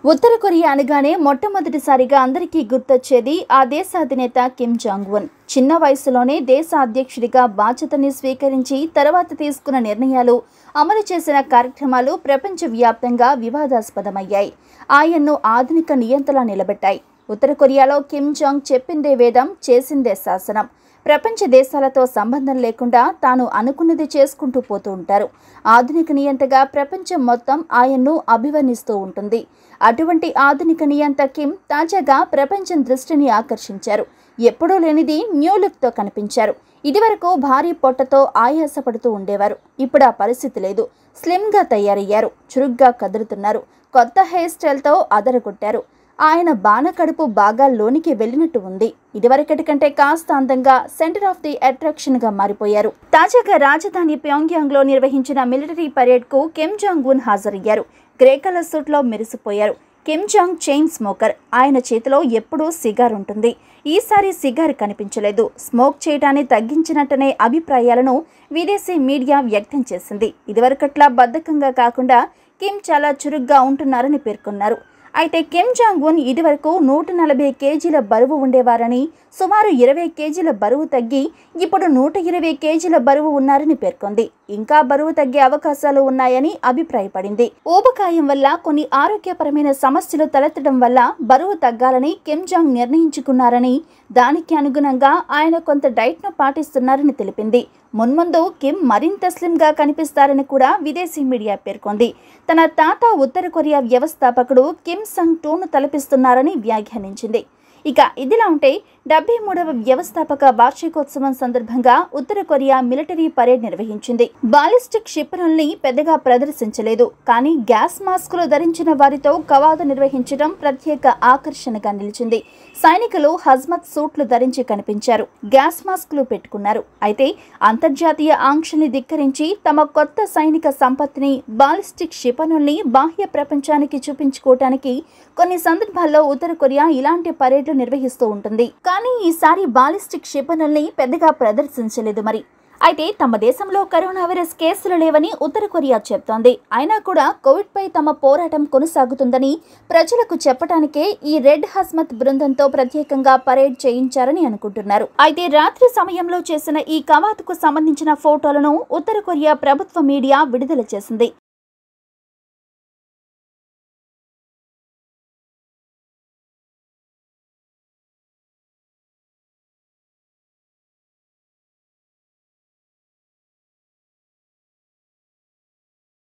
ఉత్తర Korea అనగానే మొట్టమొదటిసారిగా అందరికీ గుర్తొచ్చేది ఆ దేశ అధినేత కిమ్ జాంగ్ ఉన్ చిన్న వయసులోనే దేశ అధ్యక్షుడిగా బాధ్యతని స్వీకరించి తర్వాత తీసుకున్న నిర్ణయాలు అమలు చేసిన కార్యక్రమాలు ప్రపంచవ్యాప్తంగా వివాదాస్పదమయ్యాయి ఆయన్ను ఆధునిక నియంతలా నిలబెట్టాయి ఉత్తర కొరియాలో కిమ్ జాంగ్ చెప్పిందే వేదం చేసిందే శాసనం ప్రపంచ దేశాలతో సంబంధం లేకుండా తాను అనుకున్నది చేసుకుంటూ పోతూ ఉంటారు ఆధునిక నియంతగా ప్రపంచం మొత్తం ఆయన్ను అభివర్ణిస్తూ ఉంటుంది అటువంటి ఆధునిక నియంత కిమ్ తాజాగా ప్రపంచం దృష్టిని ఆకర్షించారు ఎప్పుడూ లేనిది న్యూ లుక్తో కనిపించారు ఇదివరకు భారీ పొట్టతో ఆయాసపడుతూ ఉండేవారు ఇప్పుడు ఆ పరిస్థితి లేదు స్లిమ్గా తయారయ్యారు చురుగ్గా కదులుతున్నారు కొత్త హెయిర్ స్టైల్తో అదరగొట్టారు ఆయన బాణకడుపు బాగా లోనికి వెళ్ళినట్టు ఉంది ఇదివరకటి కంటే కాస్త అందంగా సెంటర్ ఆఫ్ ది అట్రాక్షన్ గా మారిపోయారు తాజాగా రాజధాని ప్యోంగ్యాంగ్ లో నిర్వహించిన మిలిటరీ పరేడ్ కు కిమ్ జాంగ్ ఉన్ హాజరయ్యారు గ్రే కలర్ సూట్ లో మెరిసిపోయారు కిమ్ జాంగ్ చైన్ స్మోకర్ ఆయన చేతిలో ఎప్పుడూ సిగార్ ఉంటుంది ఈసారి సిగార్ కనిపించలేదు స్మోక్ చేయడాన్ని తగ్గించినట్టనే అభిప్రాయాలను విదేశీ మీడియా వ్యక్తం చేసింది ఇదివరకట్లా బద్ధకంగా కాకుండా కిమ్ చాలా చురుగ్గా ఉంటున్నారని పేర్కొన్నారు అయితే కిమ్ జాంగ్ ఉన్ ఇదివరకు నూట నలభై కేజీల బరువు ఉండేవారని సుమారు ఇరవై కేజీల బరువు తగ్గి ఇప్పుడు నూట ఇరవై కేజీల బరువు ఉన్నారని పేర్కొంది ఇంకా బరువు తగ్గే అవకాశాలు ఉన్నాయని అభిప్రాయపడింది ఊబకాయం వల్ల కొన్ని ఆరోగ్యపరమైన సమస్యలు తలెత్తడం వల్ల బరువు తగ్గాలని కిమ్ జాంగ్ నిర్ణయించుకున్నారని దానికి అనుగుణంగా ఆయన కొంత డైట్ను పాటిస్తున్నారని తెలిపింది మున్ముందు కిమ్ మరింత స్లిమ్గా కనిపిస్తారని కూడా విదేశీ మీడియా పేర్కొంది తన తాత ఉత్తర కొరియా వ్యవస్థాపకుడు కిమ్ సంగ్ టూను తలపిస్తున్నారని వ్యాఖ్యానించింది ఇక ఇదిలా ఉంటే డెబ్బై మూడవ వ్యవస్థాపక వార్షికోత్సవం సందర్భంగా ఉత్తర కొరియా మిలిటరీ పరేడ్ నిర్వహించింది బాలిస్టిక్ క్షిపణుల్ని పెద్దగా ప్రదర్శించలేదు కానీ గ్యాస్ మాస్కులు ధరించిన వారితో కవాతు నిర్వహించడం ప్రత్యేక ఆకర్షణగా నిలిచింది సైనికులు హజ్మత్ సూట్లు ధరించి కనిపించారు గ్యాస్ మాస్కులు పెట్టుకున్నారు అయితే అంతర్జాతీయ ఆంక్షల్ని ధిక్కరించి తమ కొత్త సైనిక సంపత్తిని బాలిస్టిక్ క్షిపణుల్ని బాహ్య ప్రపంచానికి చూపించుకోవటానికి కొన్ని సందర్భాల్లో ఉత్తర కొరియా ఇలాంటి పరేడ్లు నిర్వహిస్తూ ఉంటుంది కానీ ఈసారి బాలిస్టిక్ క్షిపణుల్ని పెద్దగా ప్రదర్శించలేదు మరి అయితే తమ దేశంలో కరోనా వైరస్ కేసులు లేవని ఉత్తర కొరియా చెప్తోంది అయినా కూడా కోవిడ్ పై తమ పోరాటం కొనసాగుతుందని ప్రజలకు చెప్పడానికే ఈ రెడ్ హస్మత్ బృందంతో ప్రత్యేకంగా పరేడ్ చేయించారని అనుకుంటున్నారు అయితే రాత్రి సమయంలో చేసిన ఈ కవాతుకు సంబంధించిన ఫోటోలను ఉత్తర కొరియా ప్రభుత్వ మీడియా విడుదల చేసింది